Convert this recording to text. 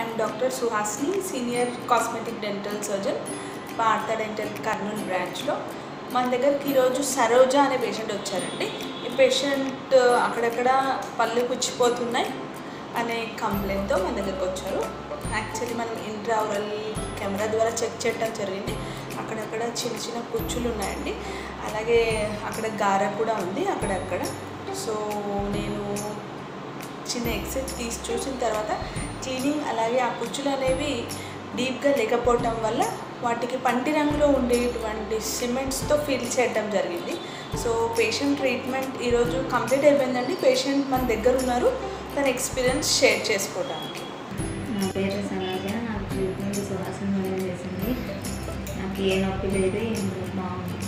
I'm doctor Suhasini senior cosmetic dental surgeon Bharath dental Kurnool బ్రాంచ్లో మన దగ్గరికి ఈరోజు సరోజ అనే పేషెంట్ వచ్చారండి ఈ పేషెంట్ అక్కడక్కడ పళ్ళు పుచ్చిపోతున్నాయి అనే కంప్లైంట్తో మన దగ్గరికి వచ్చారు యాక్చువల్లీ మనం ఇంట్రావరల్ కెమెరా ద్వారా చెక్ చేయడం జరిగింది అక్కడక్కడ చిన్న చిన్న పుచ్చులు ఉన్నాయండి అలాగే అక్కడ గార కూడా ఉంది అక్కడక్కడ సో నేను చిన్న ఎక్సెట్ తీసి చూసిన తర్వాత క్లీనింగ్ అలాగే ఆ కుచ్చులు అనేవి డీప్గా లేకపోవటం వల్ల వాటికి పంటి రంగులో ఉండేటువంటి సిమెంట్స్తో ఫిల్ చేయడం జరిగింది సో పేషెంట్ ట్రీట్మెంట్ ఈరోజు కంప్లీట్ అయిపోయిందండి పేషెంట్ మన దగ్గర ఉన్నారు తన ఎక్స్పీరియన్స్ షేర్ చేసుకోవడానికి నా పేరు సరోజ నాకు ట్రీట్మెంట్ సుహాసన మేడం చేసింది నాకు ఏ నొప్పి లేదు ఏం లేదు బాగుంది